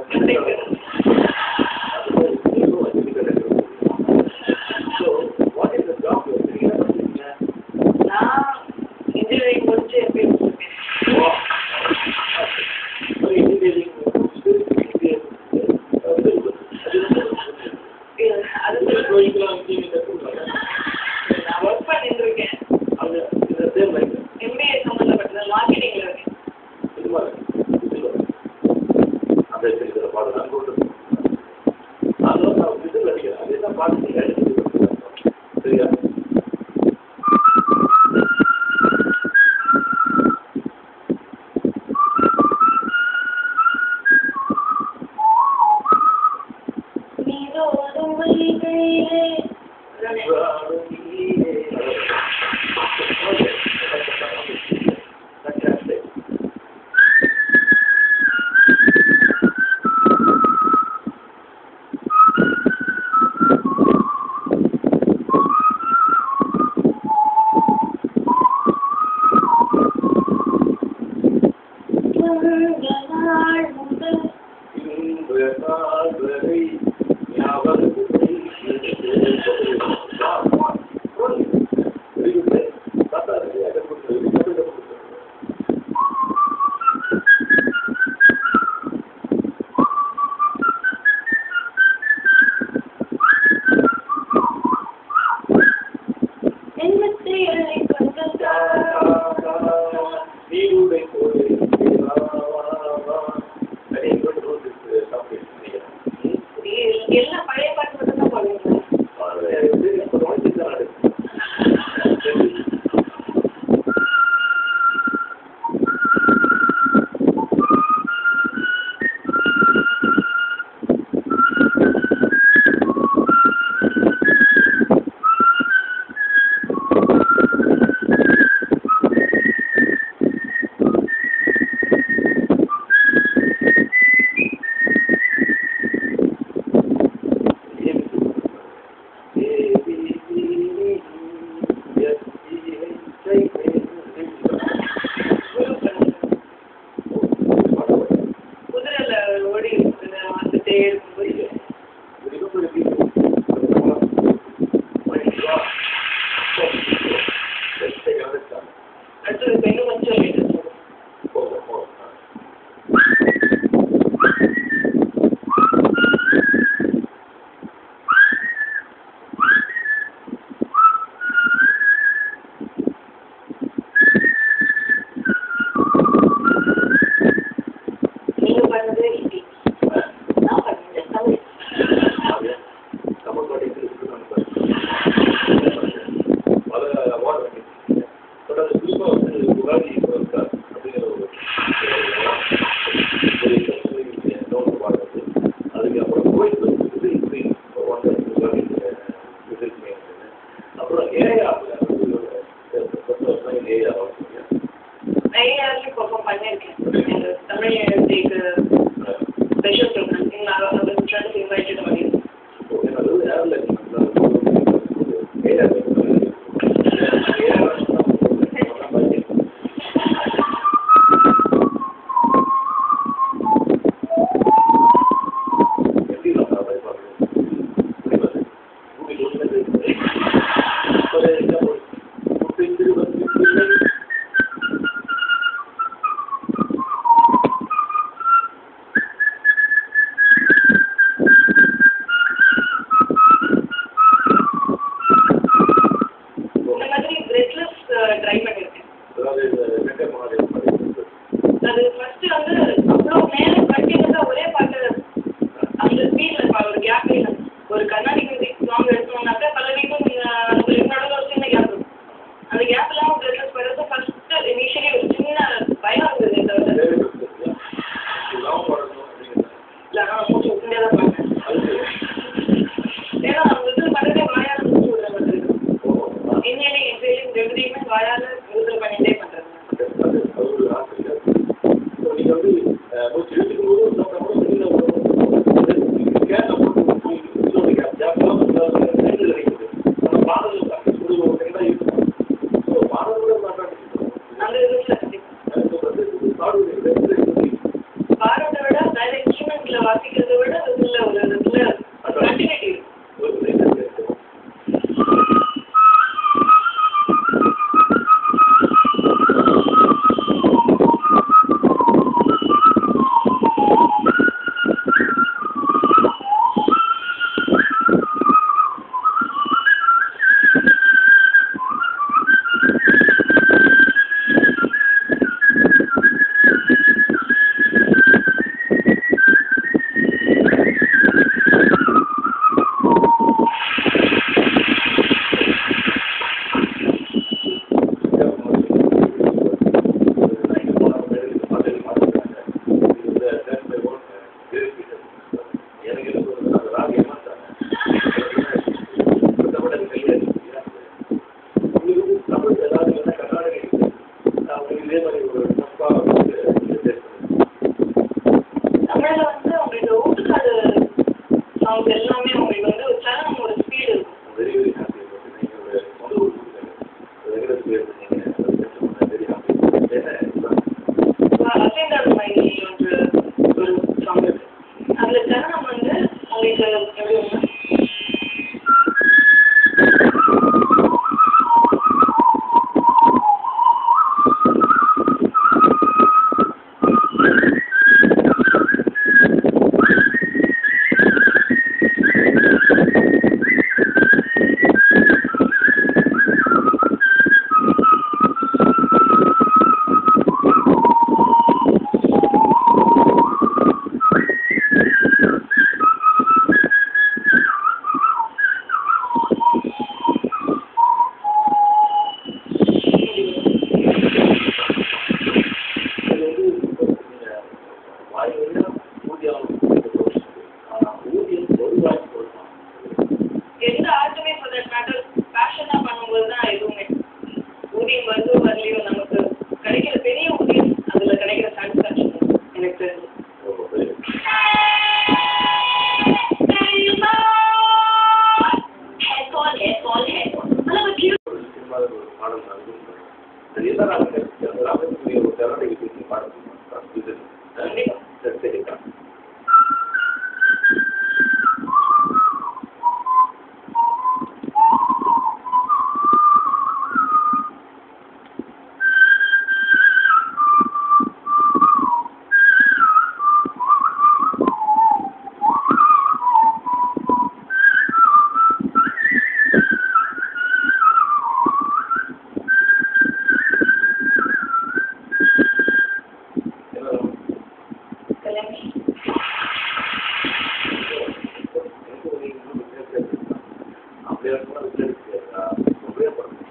So, what is the job you're doing? என்ன பண்றீங்க? நான் இன்ஜினியரிங் முடிச்சு எப்படி இருக்கேன் Wow. ஒரு engineering முடிச்சுட்டு, MBA முடிச்சுட்டு, அது very good. அது ரொம்ப good. அது உங்க கோயிலுக்குலாம் engineering கத்துக்கிட்டாங்க. நான் ஒர்க் பண்ணிட்டு இருக்கேன் அவங்க இந்த same line. எம்பிஏ சம்மந்தப்பட்டது மார்க்கெட்டிங்ல இருக்கேன் இது மாதிரி. இது மாதிரி. அந்த இருக்கிற பாடம் நான் கொண்டு வரேன். அதனால நான் இது நடிக்கிறேன். அது என்ன பாட்டு நீங்க எடுத்து சரியா நீதோறும் வைகையிலே Fantastic. வந்த நாள் முதல் இன்று நாள் வரை ஞாபகத்தை நெஞ்சத்தை எல்லை கொண்டதால் நீருடை போலே வா, வா, வா. நிறைய பேர் ரோட்டு சாப்பிட்டு எல்லாம் பழைய பாட்டு மட்டும் தான் பாடுவீங்களா குதிரைல ஓடி வந்துட்டே இருக்கும்போது அடுத்தது பெண்ணு கொஞ்சம் லேட்டு நீங்க பண்ணது ஹிந்தி நான் பண்ணது தமிழ் அப்புறம் ஏஆர் ஏஆர் நிறைய இடத்துல பர்ஃபார்ம் பண்ணியிருக்கேன் எங்க தமிழ் எழுதிக்கு ஸ்பெஷல் ப்ரோக்ராம் எங்க அவங்க ஃப்ரெண்ட்ஸ் இன்வைட்டட் பண்ணியிருக்கேன் இந்த மாதிரி பிரெட்லெஸ் ட்ரை பண்ணியிருக்கேன் அது ஃபர்ஸ்ட் வந்து அவ்வளோ மேலே கண்டினியூஸாக ஒரே பாட்டு அந்த ஸ்பீடில் ஒரு கேப் இல்லை ஒரு கர்நாடிக் மியூசிக் சாங் எடுத்தோம்னாக்கா பல்லவிக்கும் உங்களுக்கு நடுவில் ஒரு சின்ன கேப் இருக்கும் அந்த கேப் இல்லாமல் பிரெட்லெஸ் பண்ணுறது ஃபர்ஸ்ட் இனிஷியலி ஒரு சின்ன பயம் இருந்தது தவிர இல்லை நான் மூச்சு விட்டுட்டே தான் பண்ணேன் ஏன்னா அவங்க இது பண்ணுறதே வாயால் மூச்சு விடுற மாதிரி இருக்கும் இன்ஹேலிங் எக்ஸேலிங் ரெண்டுத்தையுமே வாயால் யூஸ் பண்ணிட்டே பண்ணுறது நீங்க வந்து மூச்சு இழுக்கும் போது அந்த இதில் பாடுறத விட வேற இன்ஸ்ட்ருமெண்ட்ல வாசி அதில் வந்து உங்களுக்கு ஊட்டுக்காடு சாங்ஸ் எல்லாமே உங்களுக்கு வந்து ஒரு சரணமோட ஸ்பீடு இருக்கும் வெரி வெரி ஹாப்பி நீங்கள் ஒரு சொந்த ஊர் ரெகுலர் பேர் நீங்கள் வெரி ஹாப்பி ஏன்னா அசைந்தாடு மைனி ஒன்று ஒரு சாங் இருக்கு அதில் சரணம் வந்து உங்களுக்கு எப்படி ஒன்று இது வந்து நீங்கள் வாய் வழியாக ஊதியம் ஆனால் ஊதியம் ஒரு வாய் சொல்லலாம் எந்த ஆர்ட்டுமே ஃபார் தட் மேட்டர் பேஷனாக பண்ணும்போது தான் எதுவுமே ஊதியம் வருதோ வரலையோ நமக்கு கிடைக்கிற பெரிய ஊதியம் அதில் கிடைக்கிற சாட்டிஸ்ஃபேக்ஷன் எனக்கு தெரிஞ்சு oh very Headphone, headphone, headphone. मतलब cute. ஒரு சினிமாவில் ஒரு பாடல் நான் விரும்புகிறேன் அது என்ன நான் எல்லாமே ஒரு கர்நாடக இசைக்கு பாடல் இது கண்டிப்பா. சரி சரிக்கா என்ன கல்யாணி. அப்படியே இருக்கும்போது விட்டு எடுத்துக்கா உபயோகப்படும்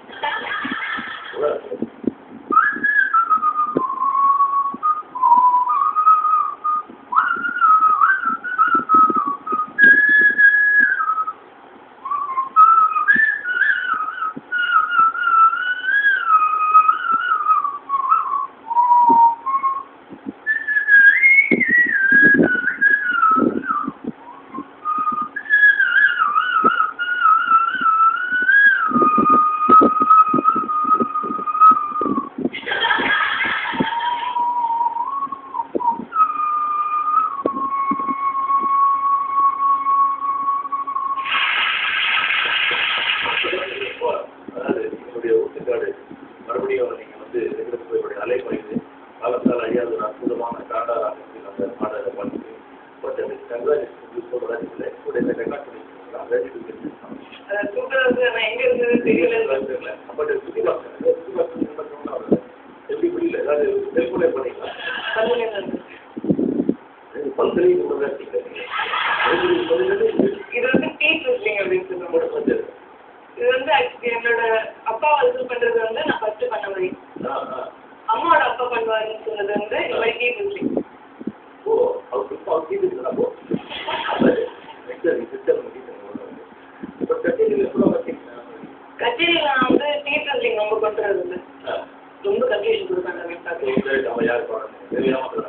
அதாவது எங்களுடைய ஊட்டுக்காடு மறுபடியும் நீங்க வந்து எங்களுக்கு அலைப்படைந்து காலத்தால் அழியாத ஒரு அற்புதமான காட்டாராக அந்த பாடலை பண்ணிட்டு பட் அது கங்க்ராச்சுலேஷன் சொல்றதா இல்லை உடனே ரெக்கார்ட் பண்ணிக்கலாம் ரெடி டு கெட் அஹ் சூப்பரா இருக்கு. நான் எங்க இருந்தது தெரியல பட் சுத்தி பார்க்க சுத்தி பார்க்க எப்படி புரியல ஏதாவது செல்ஃபோனே பண்ணிக்கலாம் கல்லூரியில இருந்து. பல்கலையும் கொண்டு தான் இருக்கீங்க இது வந்து டீ ட்விஸ்லிங் அப்படின்னு சொல்லுவாங்க இது வந்து actually என்னோட அப்பா இது பண்றது வந்து நான் ஃபர்ஸ்ட் பண்ண மாதிரி அம்மாவோட அப்பா பண்ணுவாருன்னு சொன்னது வந்து இந்த மாதிரி டீ ட்விஸ்லிங் ஓ அவர் இப்போ அவர் கீழே இருக்கிறப்போ சிஸ்டம் இப்போ கட்டியில் எவ்வளோ வச்சிங்கன்னா கச்சேரியில நான் வந்து டீ ட்விஸ்லிங் ரொம்ப கொண்டு வரது இல்லை ரொம்ப கன்ஃபியூஷன் கொடுத்தாங்க எனக்கு நம்ம யார் பாடணும் தெரியாம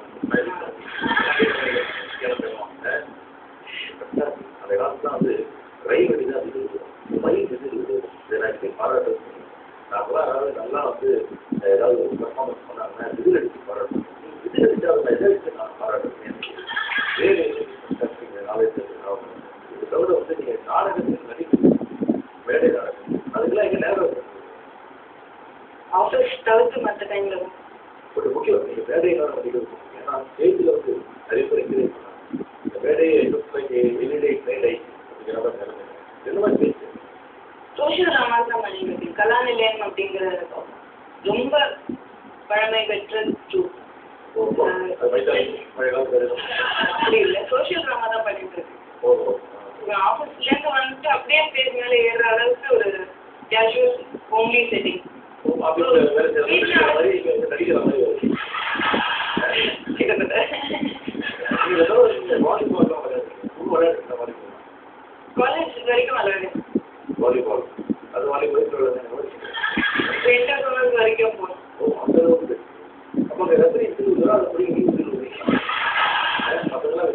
அந்த காலத்துல வந்து ரயில் வண்டி தான் அது மயில் இது இதை நான் இப்படி பாராட்டு நான் கூட அதாவது நல்லா வந்து ஏதாவது ஒரு பர்ஃபார்மன்ஸ் பண்ணாங்கன்னா விதில் அடிச்சு பாராட்டணும் விதில் அடிச்சு அதை எதை வச்சு நான் பாராட்டுறேன் வேறு நாலேஜ் இது தவிர வந்து நீங்கள் நாடகத்தில் நடிக்கணும் மேடை நாடகம் அதுக்கெல்லாம் எங்கே நேரம் இருக்கு ஆஃபீஸ் தவிர்த்து மற்ற டைம்ல பட் முக்கியம் நீங்கள் மேடை நாடகம் நடிக்கணும் ஏன்னா ஸ்டேஜில் வந்து நிறைய பேர் என்கரேஜ் பண்ணாங்க இந்த மேடையை லுக் லைக் எனிடே மேடை அப்படிங்கிற மாதிரி நிலைமை என்ன மாதிரி பேசு சோஷியல் ராமாசம் பண்ணிட்டு கலாநிலையம் அப்படிங்கிற ரொம்ப பழமை பெற்ற ஜூ ஓ ஓ, அது மைதானி மழை காலத்தில் அப்படி இல்லை சோஷியல் ட்ராமா தான் பண்ணிட்டு இருக்கு ஓ ஓ ஆஃபீஸ்லேருந்து வந்துட்டு அப்படியே ஸ்டேஜ் மேலே ஏறுற அளவுக்கு ஒரு கேஷுவல் ஹோம்லி செட்டிங் ஓ ஆஃபீஸில் வேலை செய்கிற மாதிரி இங்கே வந்து நடிக்கிற மாதிரி வருது கிட்டத்தட்ட நீங்கள் ஏதோ நீங்கள் வாலிபால்லாம் விளையாடுறீங்க ஃபுல் விளையாடுற மாதிரி காலேஜ் வரைக்கும் விளையாடு வாலிபால் அது வாலிபால் விளையாடுங்க இன்டர் சொன்னது வரைக்கும் போகணும் ஓ அந்த அளவுக்கு அப்போ அங்கே ரத்தனை திருவிழா அது அப்படி இங்கே திருவிழா மற்றவங்களாம்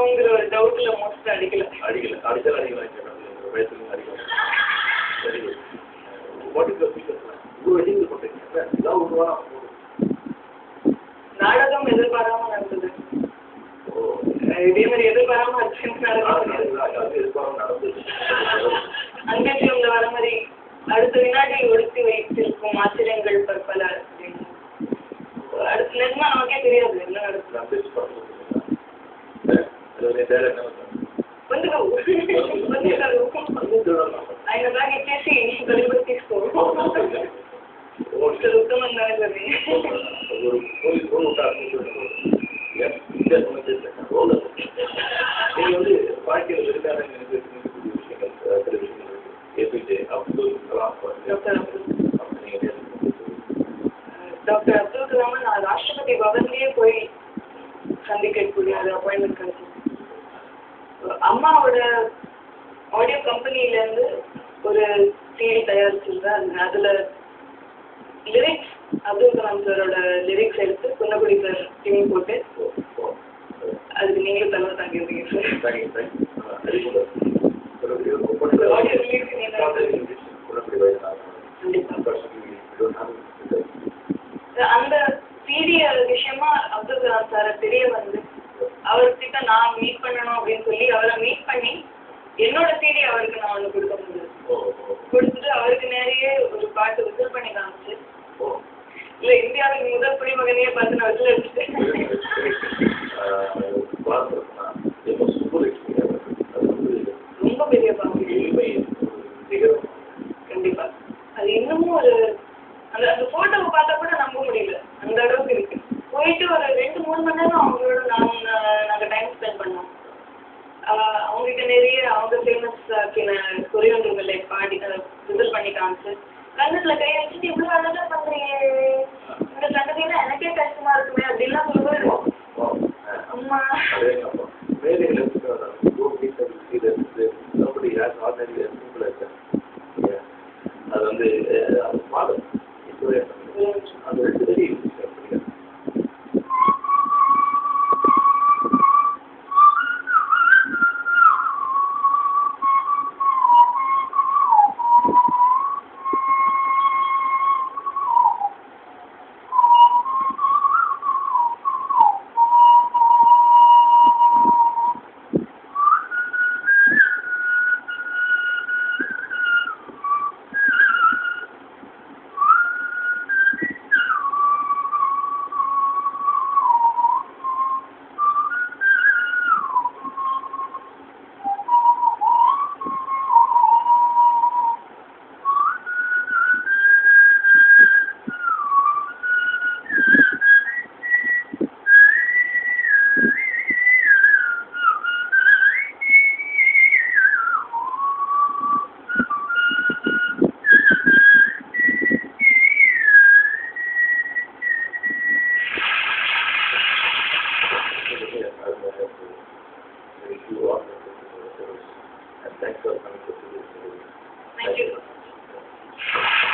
அடிப்பாங்களோங்கிற ஒரு டவுட்ல மோஸ்ட் அடிக்கல அடிக்கல அடிச்சாலும் அடிக்கலாம் கேட்டாங்க வயசுல அடிக்கலாம் சரி ஓட்டுக்கு ஃபீச்சர்ஸ் ஒரு வெட்டிங் போட்டுருக்கீங்க ஏதாவது ஒரு வாரம் நாடகம் எதிர்பாராம நடந்தது ஓ அஹ் இதே மாதிரி எதிர்பாராம அர்ஜென்ட் நடந்தது அது எதிர்பார்த்து நடந்தது அங்கேயும் வர மாதிரி அடுத்த வினாடி ஒடுக்கி வைத்திருக்கும் ஆச்சரியங்கள் பற்பல அப்படின்னு அடுத்த நிஜமா நமக்கே தெரியாது என்ன நடக்குது நான் பேசி பார்த்து அது ஒரு டேரக்ட் ಬಂದು ಬಂದು ఆయన అలాగే ఇచ్చేసి గలిబడి తీసుకో ఇక్కడ ఉత్తమం నాగరి ஒரு கோயில் ரோல் விட்டா வித்தியாசமா பேசுறேன் ரோல் நீங்க வந்து வாழ்க்கையில் வெளிநாடு நினைக்கக்கூடிய விஷயங்கள் சில விஷயங்கள் இருக்கு ஏபிஜே அப்துல் கலாம் டாக்டர் அப்துல் அப்படி நீங்க பேசுறது டாக்டர் அப்துல் கலாம் நான் ராஷ்டிரபதி பவன்லயே போய் சந்திக்கக்கூடிய அது அப்பாயின்மெண்ட் கிடைச்சது அம்மாவோட ஆடியோ கம்பெனில இருந்து ஒரு சிடி தயாரிச்சிருந்தேன் அது அதுல லிரிக்ஸ் அப்துல் கலாம் சாரோட லிரிக்ஸ் எடுத்து குன்னக்குடி சார் டிவி போட்டு அதுக்கு நீங்களும் தலைவர் தாங்கியிருந்தீங்க சார் தேங்க்யூ தேங்க்யூ அறிவுள்ள சொல்லக்கூடிய ஒரு ஆடியோ ரிலீஸ் நீங்க சொல்லக்கூடிய வயசு கண்டிப்பா unfortunately அந்த சிடி விஷயமா அப்துல் கலாம் சார் தெரிய வந்து அவர்கிட்ட நான் மீட் பண்ணணும் அப்படின்னு சொல்லி அவரை மீட் பண்ணி என்னோட சிடி அவருக்கு நான் ஒன்று கொடுக்க முடியாது ஓ ஓ கொடுத்துட்டு அவருக்கு நிறைய ஒரு பாட்டு விசில் பண்ணி காமிச்சு ஓ இல்ல இந்தியாவின் முதல் குடிமகனையே பார்த்து நான் விசில் அடிச்சிட்டேன் பார்த்தோம்னா ரொம்ப சூப்பர் எக்ஸ்பீரியன்ஸ் அது வந்து ரொம்ப பெரிய பாவம் எளிமை நிகரம் கண்டிப்பா அது இன்னமும் ஒரு அந்த அந்த போட்டோவை பார்த்தா கூட நம்ப முடியல அந்த அளவுக்கு இருக்கு போயிட்டு ஒரு ரெண்டு மூணு மணி நேரம் அவங்களோட நாங்க நாங்க டைம் ஸ்பெண்ட் பண்ணோம் ஆஹ் அவங்ககிட்ட நிறைய அவங்க ஃபேமஸ் ஆக்கின குறியொன்றுகளை பாடி விசில் பண்ணி காமிச்சு கண்ணத்துல கை வச்சுட்டு இவ்வளவு அழகா பண்றீங்க இந்த சங்கதினா எனக்கே கஷ்டமா இருக்குமே அப்படின்லாம் சொல்லுவாரு அம்மா அதே அப்போ மேதைகள் எடுத்துக்கிறாங்க கோபிகள் இது நோபடி யார் ஆர்டினரி சிம்பிள் இருக்கு அது வந்து அஹ், அது மாதம் இப்போ அந்த ரெண்டு வரி இருக்கு And thanks for coming to this. Thank you.